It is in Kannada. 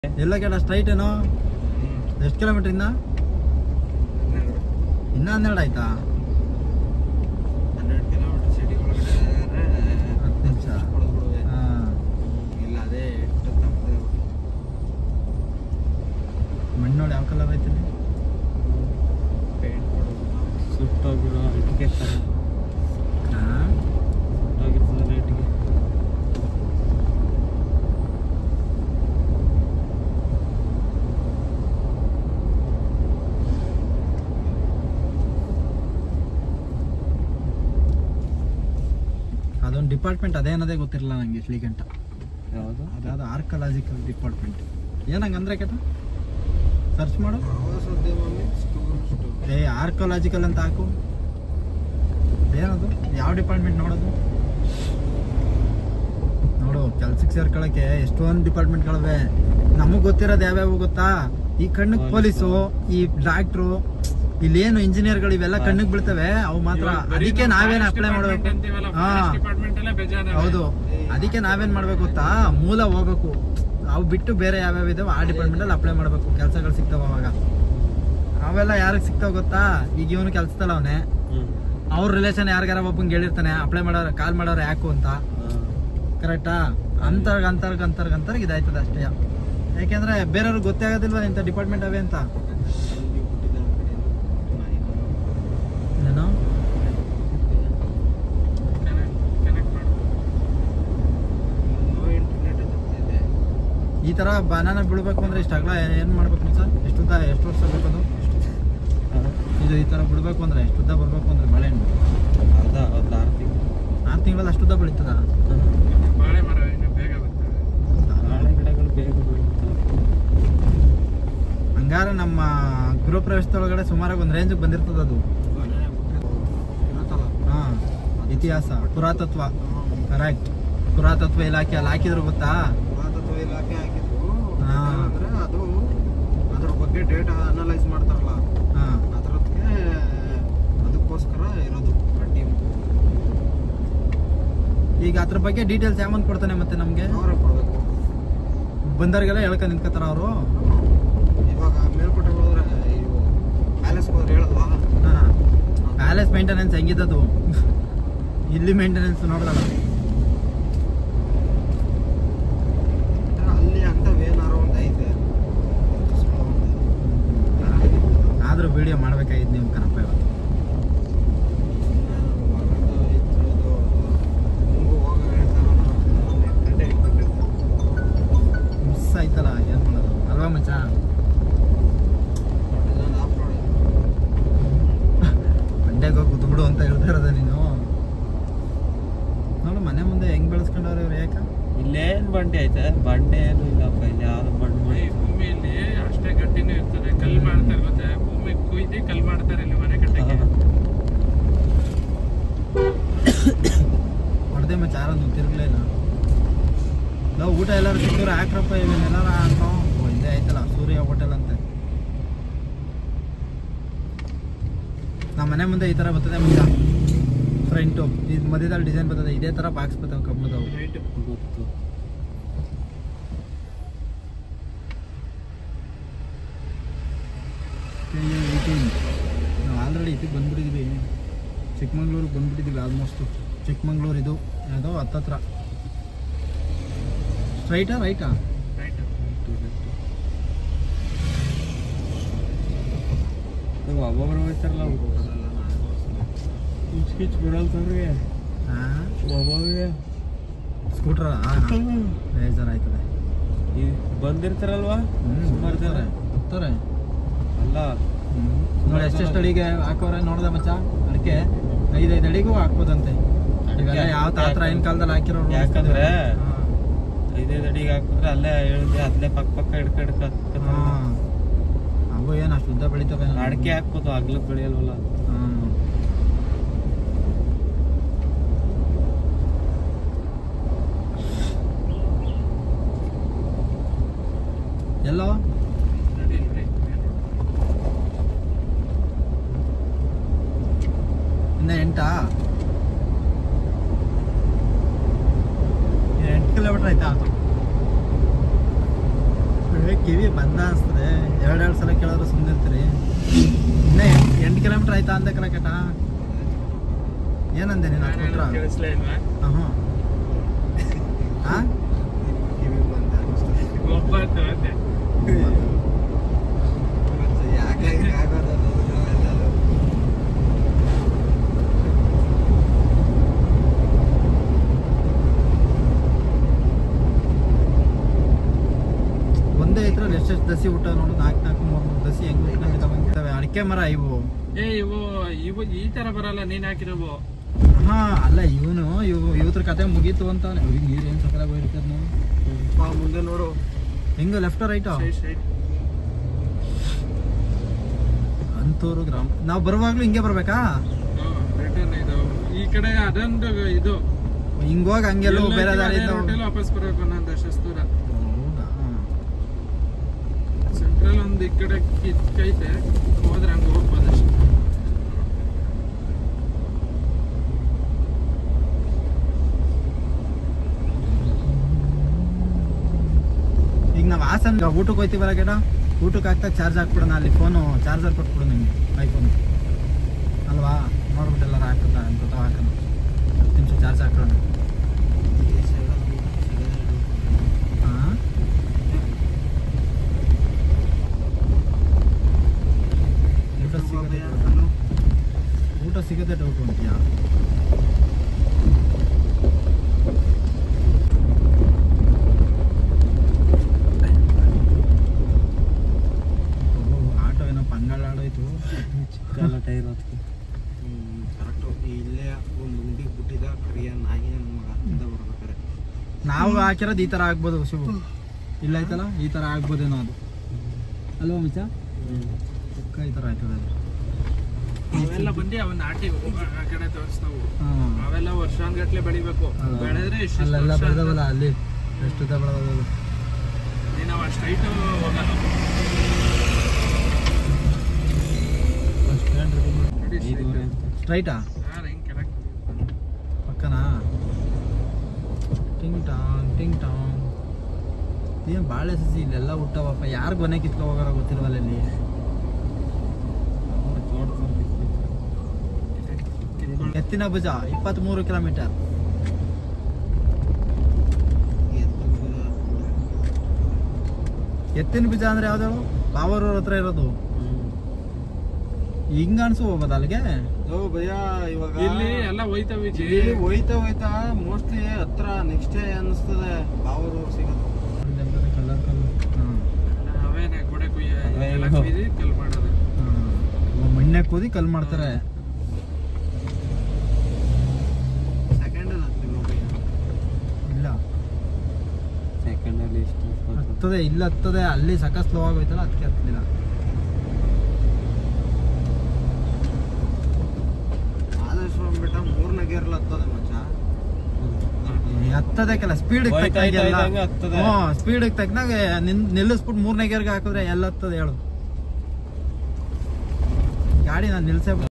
ಎಲ್ಲ ಕೇಳ ಸ್ಟ್ರೈಟ್ ಏನೋ ಎಷ್ಟು ಕಿಲೋಮೀಟರ್ ಇನ್ನ ಇನ್ನ ಹನ್ನೆರಡು ಆಯ್ತಾ ಹನ್ನೆರಡು ಕಿಲೋಮೀಟರ್ ಸಿಟಿ ಒಳಗಡೆ ಹತ್ತು ನಿಮಿಷ ಹಾಂ ಇಲ್ಲ ಅದೇ ಎಷ್ಟು ತಪ್ಪದೆ ಮಣ್ಣು ನೋಡಿ ಯಾವ ಕಲರ್ ಐತಿ ಇಲ್ಲಿ? ಪೇಂಟ್ ಕೊಡೋದು ಸುಟ್ಟೋಗಿರೋ ಇಟ್ಟಿಗೆ ಥರ ಹಾಂ ಸುಟ್ಟೋಗಿರ್ತದೆ ಇಟ್ಟಿಗೆ ಅದೊಂದು ಡಿಪಾರ್ಟ್ಮೆಂಟ್ ಅದೇನದೇ ಗೊತ್ತಿರಲಿಲ್ಲ ನನಗೆ ಶ್ರೀಕಂಠ ಯಾವುದು ಅದಾದ ಆರ್ಕಲಾಜಿಕಲ್ ಡಿಪಾರ್ಟ್ಮೆಂಟ್ ಏನಂಗಂದ್ರೆ ಕೇಟ ಸರ್ಚ್ ಮಾಡು ಪ್ರವಾಸೋದ್ಯಮ ಮೀನ್ಸ್ ಟೂರಿಸ್ಟ್ ಏ ಆರ್ಕಲಾಜಿಕಲ್ ಅಂತ ಹಾಕು ಏನದು ಯಾವ ಡಿಪಾರ್ಟ್ಮೆಂಟ್ ನೋಡೋದು ನೋಡು ಕೆಲ್ಸಕ್ಕೆ ಸೇರ್ಕೊಳಕ್ಕೆ ಎಷ್ಟೊಂದು ಡಿಪಾರ್ಟ್ಮೆಂಟ್ಗಳಿವೆ ನಮಗೆ ಗೊತ್ತಿರೋದು ಯಾವ್ಯಾವ ಗೊತ್ತಾ ಈ ಕಣ್ಣಿಗೆ ಪೊಲೀಸು ಈ ಡಾಕ್ಟ್ರು ಇಲ್ಲೇನು ಇಂಜಿನಿಯರ್ಗಳು ಇವೆಲ್ಲ ಕಣ್ಣಿಗೆ ಬೀಳ್ತವೆ ಅವು ಮಾತ್ರ ಅದಕ್ಕೆ ನಾವೇನ್ ಅಪ್ಲೈ ಮಾಡ್ಬೇಕು ಹಾ ಹೌದು ಅದಕ್ಕೆ ನಾವೇನ್ ಮಾಡ್ಬೇಕು ಗೊತ್ತಾ ಮೂಲ ಹೋಗ್ಬೇಕು ಅವು ಬಿಟ್ಟು ಬೇರೆ ಯಾವ್ಯಾವ ಇದಾವೆ ಆ ಡಿಪಾರ್ಟ್ಮೆಂಟ್ ಅಲ್ಲಿ ಅಪ್ಲೈ ಮಾಡ್ಬೇಕು ಕೆಲಸಗಳು ಸಿಗ್ತಾವ ಅವಾಗ ಅವೆಲ್ಲ ಯಾರಿಗೆ ಸಿಗ್ತಾವ ಗೊತ್ತಾ ಈಗ ಇವನು ಕೆಲ್ಸದಲ್ಲ ಅವನೇ ಹ್ಞೂ ಅವ್ರ ರಿಲೇಷನ್ ಯಾರಿಗಾರ ಒಬ್ಬಂಗೆ ಹೇಳಿರ್ತಾನೆ ಅಪ್ಲೈ ಮಾಡೋರು ಕಾಲ್ ಮಾಡೋರು ಯಾಕು ಅಂತ ಕರೆಕ್ಟಾ ಅಂತರ್ಗ ಅಂತರ್ಗ ಅಂತರ್ಗ ಅಂತರ್ಗ ಇದಾಯ್ತದ ಅಷ್ಟೇ ಯಾಕೆಂದ್ರೆ ಬೇರೆಯವ್ರಿಗೆ ಗೊತ್ತೇ ಆಗೋದಿಲ್ವ ಇಂಥ ಡಿಪಾರ್ಟ್ಮೆಂಟ್ ಅವೆ ಅಂತ ಅಲ್ಲಿ ಹುಟ್ಟಿದ ಕಡೆ ಏನೋ ನೋ ಇಂಟರ್ನೆಟ್ ಇದೆ ಈ ತರ ಬನಾನ ಬಿಡ್ಬೇಕು ಅಂದ್ರೆ ಇಷ್ಟ ಅಗಲ ಏನ್ ಮಾಡ್ಬೇಕು ಸರ್ ಎಷ್ಟುದ್ದ ಎಷ್ಟು ವರ್ಷ ಬೇಕದು ಇದು ಈ ತರ ಬಿಡ್ಬೇಕು ಅಂದ್ರೆ ಎಷ್ಟುದ್ದ ಬರ್ಬೇಕು ಅಂದ್ರೆ ಬಾಳೆಹಣ್ಣು ಅರ್ಧ ಒಂದು ಆರು ತಿಂಗಳು ಆರು ತಿಂಗಳಲ್ಲಿ ಅಷ್ಟುದ್ದ ಬೆಳೀತದ ಬಾಳೆ ಮರ ಇನ್ನು ಬೇಗ ಬರ್ತವೆ ಬಾಳೆ ಗಿಡಗಳು ಬೇಗ ಬೆಳೀತವೆ ಹಂಗಾರ ನಮ್ಮ ಗೃಹ ಪ್ರವೇಶದೊಳಗಡೆ ಸುಮಾರಾಗಿ ಒಂದು ರೇಂಜ್ ಬಂದಿರ್ತದ ಅದು ಇರುತ್ತಲ್ಲ ಹಾ ಇತಿಹಾಸ ಪುರಾತತ್ವ ಕರೆಕ್ಟ್ ಪುರಾತತ್ವ ಇಲಾಖೆ ಅಲ್ಲಿ ಹಾಕಿದ್ರು ಗೊತ್ತಾ ಪುರಾತತ್ವ ಇಲಾಖೆ ಹಾಕಿದ್ರು ಹಾ. ಅಂದ್ರೆ ಅದು ಅದ್ರ ಬಗ್ಗೆ ಡೇಟಾ ಅನಲೈಸ್ ಮಾಡ್ತಾರಲ್ಲ ಹಾ ಅದರಕ್ಕೆ ಅದಕ್ಕೋಸ್ಕರ ಇರೋದು ಆ ಟೀಮ್ ಈಗ ಅದ್ರ ಬಗ್ಗೆ ಡೀಟೇಲ್ಸ್ ಯಾವನ್ ಕೊಡ್ತಾನೆ ಮತ್ತೆ ನಮ್ಗೆ ಅವರೇ ಕೊಡಬೇಕು ಬಂದವ್ರಿಗೆಲ್ಲ ಹೇಳ್ಕೊಂಡ್ ನಿಂತ್ಕೋತಾರ ಅವರು ಇವಾಗ ಮೇಲ್ಕೋಟೆಗೆ ಹೋದ್ರೆ ಇವು ಪ್ಯಾಲೇಸ್ಗೆ ಹೋದ್ರೆ ಹೇಳಲ್ವಾ ಪ್ಯಾಲೇಸ್ ಮೇಂಟೆನೆನ್ಸ್ ಹೆಂಗಿದ್ದದು ಇಲ್ಲಿ ಮೇಂಟೆನೆನ್ಸ್ ನೋಡಲ್ಲ ಅಂದ್ರೆ ಅಲ್ಲಿ ಅಂತವೇನಾರು ಒಂದು ಐತೆ ಆದ್ರೂ ವಿಡಿಯೋ ಮಾಡ್ಬೇಕಾಗಿತ್ತು ನೀವು ಕಣಪ್ಪ ಇವತ್ತು ಮಿಸ್ ಆಯ್ತಲ್ಲ ಏನ್ ಮಾಡೋದು ಅಲ್ವಾ ಮಚ್ಚ ಮಂಡ್ಯಕ್ಕೆ ಹೋಗಿ ಕೂತ್ಬಿಡು ಅಂತ ಹೇಳ್ತಾ ಇರೋದ ನೀನು ನೋಡು ಮನೆ ಮುಂದೆ ಹೆಂಗ್ ಬೆಳೆಸ್ಕೊಂಡವ್ರೆ ಇವ್ರು ಯಾಕ ಇಲ್ಲೇನು ಬಂಡೆ ಐತೆ ಬಂಡೆ ಏನು ಇಲ್ಲಪ್ಪ ಇಲ್ಲಿ ಯಾವ್ದು ಬಂಡೆ ಈ ಭೂಮಿಯಲ್ಲಿ ಅಷ್ಟೇ ಗಟ್ಟಿನೂ ಇರ್ತದೆ ಕಲ್ಲು ಮಾಡ್ತಾರೆ ಮತ್ತೆ ಭೂಮಿ ಕುಯ್ದು ಕಲ್ಲು ಮಾಡ್ತಾರೆ ಇಲ್ಲಿ ಮನೆ ಕಟ್ಟಕ್ಕೆ ಹೊಡೆದೆ ಮಚ್ಚ ಯಾರೊಂದು ತಿರುಗ್ಲೇ ಇಲ್ಲ ನಾವು ಊಟ ಎಲ್ಲಾರು ಸಿಕ್ಕಿದ್ರೆ ಹಾಕ್ರಪ್ಪ ಇವನ್ನೆಲ್ಲಾರ ಅನ್ನೋ ಓ ಇಲ್ಲೇ ಆಯ್ತಲ್ಲ ಸೂರ್ಯ ಹೋಟೆಲ್ ಅಂತೆ ನಮ್ಮ ಮನೆ ಮುಂದೆ ಈ ತರ ಬರ್ತದೆ ಮಚ್ಚ ಫ್ರಂಟು ಇದು ಮಧ್ಯದಲ್ಲಿ ಡಿಸೈನ್ ಬರ್ತದೆ ಇದೇ ತರ ಬಾಕ್ಸ್ ಬರ್ತವೆ ಕಬ್ಬಣದವು ಗೊತ್ತು ನಾವು ಆಲ್ರೆಡಿ ಇದಕ್ಕೆ ಬಂದ್ಬಿಟ್ಟಿದ್ವಿ ಚಿಕ್ಕಮಂಗ್ಳೂರಿಗೆ ಬಂದ್ಬಿಟ್ಟಿದ್ದೀವಿ ಆಲ್ಮೋಸ್ಟು ಚಿಕ್ಕಮಂಗ್ಳೂರು ಇದು ಯಾವುದೋ ಹತ್ತತ್ರ ಸ್ಟ್ರೈಟಾ ರೈಟಾ ಒಬ್ಬೊಬ್ರು ಹೋಗ್ತಾರಲ್ಲ ಕಿಚ್ ಕಿಚ್ ಬಿಡಲ್ತವ್ರಿಗೆ ಹಾಂ ಒಬ್ಬೊಬ್ರಿಗೆ ಸ್ಕೂಟ್ರ ಬೇಜಾರಾಯ್ತದೆ ಈ ಬಂದಿರ್ತಾರಲ್ವಾ ಹ್ಞೂ ಸುಮಾರು ಜನ ಬರ್ತಾರೆ ಅಲ್ಲ ನೋಡಿ ಎಷ್ಟೆಷ್ಟು ಅಡಿಗೆ ಹಾಕೋರೆ ನೋಡ್ದೆ ಮಚ್ಚ ಅಡಿಕೆ ಐದೈದು ಅಡಿಗೂ ಹಾಕ್ಬೋದಂತೆ ಇವೆಲ್ಲ ಯಾವ ತಾತ್ರ ಏನ್ ಕಾಲದಲ್ಲಿ ಹಾಕಿರೋರು ಯಾಕಂದ್ರೆ ಹಾ. ಐದೈದು ಅಡಿಗೆ ಹಾಕಿದ್ರೆ ಅಲ್ಲೇ ಹೇಳಿದೆ ಅಲ್ಲೇ ಪಕ್ಕ ಪಕ್ಕ ಹಿಡ್ಕ ಹಿಡ್ಕ ಹಾ. ಅವು ಏನು ಅಷ್ಟು ಉದ್ದ ಬೆಳಿತವೆ ಅಡಿಕೆ ಹಾಕ್ಬೋದು ಅಗ್ಲ ಬೆಳೆಯಲ್ವಲ್ಲ ಹ್ಮ್. ಎಲ್ಲೋ ಇನ್ನ ಎಂಟಾ ಇನ್ನು ಎಂಟು ಕಿಲೋಮೀಟರ್ ಆಯ್ತಾ ಕಿವಿ ಬಂದ ಅನ್ಸ್ತದೆ ಎರಡೆರಡು ಸಲ ಕೇಳಿದ್ರೆ ಸುಮ್ಮನೆ ಇರ್ತೀರಿ ಇನ್ನ ಎಂಟು ಕಿಲೋಮೀಟರ್ ಆಯ್ತಾ ಅಂದೆ ಕಲಕಟ ಏನಂದೆ ನೀನು ಅದು ಕೊಟ್ರ ಕೇಳಿಸ್ಲೇ ಇಲ್ವಾ ಹ್ಞೂ ಹಾ ಕಿವಿ ಬಂದ ಅನಿಸ್ತದೆ ಒಬ್ಬ ಅಂತ ಅಂದೆ. ಮತ್ತೆ ಯಾಕೆ ಹಿಂಗ್ ಆಗೋದು ಅನ್ನೋದು ನಾವೆಲ್ಲರೂ ಒಂದೇ ಇದ್ರಲ್ಲಿ ಎಷ್ಟೆಷ್ಟು ದಸಿ ಊಟ ನೋಡು ನಾಲ್ಕು ನಾಲ್ಕು ಮೂರು ಮೂರು ದಸಿ ಹೆಂಗ್ ಬಂದಿದ್ದಾವೆ ಅಡಿಕೆ ಮರ ಇವು ಏ ಇವು ಇವು ಈ ತರ ಬರಲ್ಲ ನೀನ್ ಹಾಕಿರವು ಹಾ ಅಲ್ಲ ಇವನು ಇವು ಇವತ್ರ ಕತೆ ಮುಗೀತು ಅಂತ ನೀರು ಏನು ಸಕಲ ಹೋಗಿರ್ತದ ನಾವು ಬಾ ಮುಂದೆ ನೋಡು ಹೆಂಗ left right side side Anturu ಗ್ರಾಮ ನಾವು ಬರುವಾಗ್ಲೂ ಹಿಂಗೆ ಬರ್ಬೇಕಾ ರಿಟರ್ನ್ ಇದು ಈ ಕಡೆ ಅದೊಂದು ಇದು ಹಿಂಗೋಗಿ ಹಂಗೆಲ್ಲ ಬೇರೆ ದಾರಿಯಿಂದ ಹೋಗ್- ಹೋಟೆಲ್ ವಾಪಸ್ ಬರಬೇಕು ಅನ್ನೋ ಅಷ್ಟು ದೂರ ಹೌದಾ ಸೆಂಟ್ರಲ್ ಒಂದು ಈ ಕಡೆ ಕಿತ್ಕೈತೆ ಹೋದ್ರೆ ಹಂಗೆ ಹೋಗ್ಬೋದು ಅಷ್ಟೇ ಈಗ ನಾವು ಹಾಸನ್ ಊಟಕ್ಕೆ ಹೋಯ್ತೀವಲ್ಲ ಗಿಡ ಊಟಕ್ಕೆ ಹಾಕ್ದಾಗ ಚಾರ್ಜ್ ಹಾಕ್ಬಿಡೋಣ ಅಲ್ಲಿ ಫೋನು ಚಾರ್ಜರ್ ಕೊಟ್ಬಿಡು ನಿಮ್ಗೆ ಐಫೋನ್ ಅಲ್ವಾ ನೋಡ್ಬಿಟ್ಟು ಎಲ್ಲಾರು ಹಾಕುತ್ತ ಅಂತ ಹಾಕೋಣ ಹತ್ತು ನಿಮಿಷ ಚಾರ್ಜ್ ಹಾಕೋಣ ಈ ಸೈಡಲ್ಲಿ ಸಿಗಲ್ಲ ಹಾಂ ಊಟ ಸಿಗದೆ ಊಟ ಸಿಗದೆ ಡೌಟ್ ಅಂತೀಯಾ ಆಟೋ ಏನೋ ಪಂಗಾಳ ಆಡೋಯ್ತು ಚಿಕ್ಕಲ್ಲ ಟೈರ್ ಹೊತ್ತಿ ಕರೆಕ್ಟು ಇಲ್ಲೇ ಒಂದು ಉಂಡಿಗೆ ಬಿಟ್ಟಿದ ಕರಿಯ ನಾಯಿ ನನ್ನ ಮಗ ಹಿಂದೆ ಬರ್ಬೇಕಾರೆ ನಾವು ಹಾಕಿರೋದು ಈ ಥರ ಆಗ್ಬೋದು ಶಿವು ಇಲ್ಲ ಐತಲ್ಲ ಈ ಥರ ಆಗ್ಬೋದೇನೋ ಅದು ಅಲ್ವಾ ಮಿಚ ಪಕ್ಕ ಈ ಥರ ಆಯ್ತದೆ ಅದು ಅವೆಲ್ಲ ಬಂದು ಅವನ್ನ ನಾಟಿ ಆ ಕಡೆ ತೋರಿಸ್ತಾವು ಹಾಂ ಅವೆಲ್ಲ ವರ್ಷಾನ್ಗಟ್ಲೆ ಬೆಳಿಬೇಕು ಬೆಳೆದ್ರೆ ಇಷ್ಟು ಅಲ್ಲೆಲ್ಲ ಬೆಳೆದವಲ್ಲ ಅಲ್ಲಿ ಎಷ್ಟು ಬೆಳೆದವು ನೀನು ಅಷ್ಟು ಹೈಟ್ ಹೋಗಲ್ಲ ನೋಡಿ ಐದೂವರೆ ಅಂತ ಸ್ಟ್ರೈಟಾ ಯಾರು ಹಿಂಗೆ ಕೆಳಗೆ ಪಕ್ಕನಾ ಟಿಂಗ್ ಟಾಂಗ್ ಟಿಂಗ್ ಟಾಂಗ್ ಏನು ಬಾಳೆ ಸಸಿ ಇಲ್ಲೆಲ್ಲ ಹುಟ್ಟವಪ್ಪ ಯಾರು ಗೊನೆ ಕಿತ್ಕೊ ಹೋಗಾರ ಗೊತ್ತಿಲ್ವಲ್ಲ ಇಲ್ಲಿ ಎತ್ತಿನ ಭುಜ ಇಪ್ಪತ್ತ್ಮೂರು ಕಿಲೋಮೀಟರ್ ಎತ್ತಿನ ಭುಜ ಅಂದ್ರೆ ಯಾವ್ದು ಬಾವರೂರ್ ಹತ್ರ ಇರೋದು ಹಿಂಗ ಅನ್ಸು ಹೋಗೋದು ಅಲ್ಲಿಗೆ ಓ ಭಯ್ಯ ಇವಾಗ ಇಲ್ಲಿ ಎಲ್ಲ ಹೋಯ್ತವೆ ಜಿ. ಇಲ್ಲಿ ಹೋಯ್ತಾ ಹೋಯ್ತಾ ಮೋಸ್ಟ್ಲಿ ಹತ್ರ ನೆಕ್ಸ್ಟ್ ಡೇ ಅನಿಸ್ತದೆ ಬಾವೂರು ಸಿಗೋದು ಕಲರ್ ಕಲರ್ ಅವೇನೆ ಗೋಡೆ ಕುಯ್ಯ ಅವೇ ಎಲ್ಲ ಇವು. ಕುಯ್ದು ಕಲ್ ಮಾಡೋದು ಮಣ್ಣೆ ಕೂದಿ ಕಲ್ ಮಾಡ್ತಾರೆ ಸೆಕೆಂಡ್ ಭಯ್ಯ ಇಲ್ಲ ಸೆಕೆಂಡಲ್ಲಿ ಎಷ್ಟು ಹತ್ತದೆ ಇಲ್ಲ ಹತ್ತದೆ ಅಲ್ಲಿ ಸಕ ಸ್ಲೋ ಆಗೋಯ್ತಲ್ಲ ಅದಕ್ಕೆ ಹತ್ತಲಿಲ್ಲ ಮಾದೇಶ್ವರಂ ಬೆಟ್ಟ ಮೂರನೇ ಗೇರ್ಲ್ ಹತ್ತದ ಮಚ್ಚ ಹತ್ತದೇ ಕೆಲ ಸ್ಪೀಡ್ ಹೋಯ್ತಾ ಹೋಯ್ತಾ ಇದ್ದಂಗೆ ಹತ್ತದೆ. ಸ್ಪೀಡ್ ತಕ್ಕನಾಗ ನಿನ್ ನಿಲ್ಲಿಸ್ಬಿಟ್ಟು ಮೂರನೇ ಗೇರ್ಗೆ ಹಾಕಿದ್ರೆ ಎಲ್ಲ ಹತ್ತದ ಹೇಳು ಗಾಡಿ ನಾನು ನಿಲ್ಸೇ